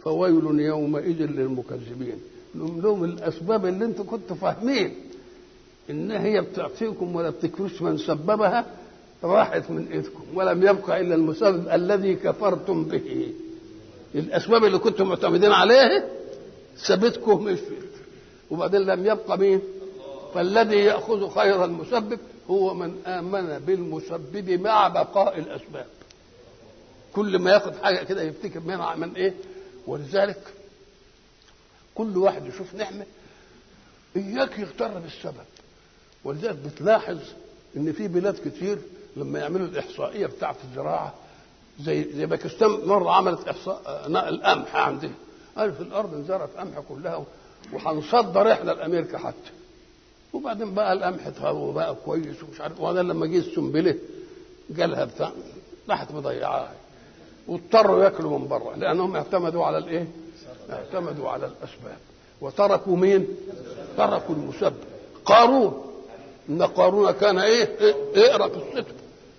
فويل يومئذ للمكذبين نقول لهم الاسباب اللي انتم كنتوا فاهمين ان هي بتعطيكم ولا بتكفرش من سببها راحت من ايدكم ولم يبقى الا المسبب الذي كفرتم به الاسباب اللي كنتم معتمدين عليها سابتكم مشيت وبعدين لم يبقى مين فالذي ياخذ خير المسبب هو من امن بالمسبب مع بقاء الاسباب كل ما ياخذ حاجه كده يفتكر منها من ايه ولذلك كل واحد يشوف نعمه اياك يغتر بالسبب ولذلك بتلاحظ ان في بلاد كتير لما يعملوا الاحصائيه بتاعه الزراعه زي زي باكستان مره عملت احصاء القمح عندها قالوا في الارض انزرعت قمح كلها وهنصدر احنا لامريكا حتى وبعدين بقى القمح اتهوى بقى كويس ومش عارف وبعدين لما جه السنبله جالها بتاع راحت مضيعاها واضطروا ياكلوا من بره لانهم اعتمدوا على الايه؟ اعتمدوا على الاسباب وتركوا مين؟ تركوا المسبب قارون ان قارون كان ايه؟ اقرا قصته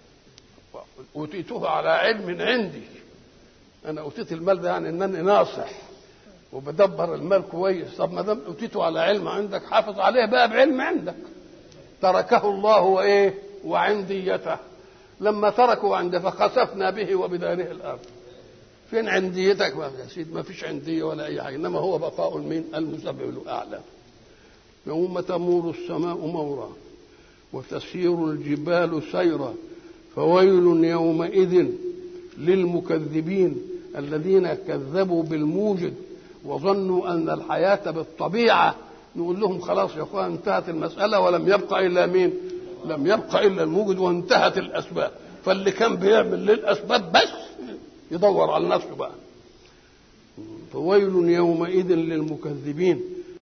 اوتيته على علم عندي انا اوتيت المال ده يعني انني ناصح وبدبر المال كويس طب ما دام اوتيته على علم عندك حافظ عليه بقى بعلم عندك تركه الله وايه وعنديته لما تركوا عنده فخسفنا به وبداره الارض فين عنديتك يا سيدي ما فيش عنديه ولا اي حاجه انما هو بقاء المين المسبب الاعلى يوم تمور السماء مورا وتسير الجبال سيرا فويل يومئذ للمكذبين الذين كذبوا بالموجد وظنوا ان الحياه بالطبيعه نقول لهم خلاص يا اخوان انتهت المساله ولم يبقى الا مين؟ لم يبقى الا الموجد وانتهت الاسباب فاللي كان بيعمل للاسباب بس يدور على نفسه بقى فويل يومئذ للمكذبين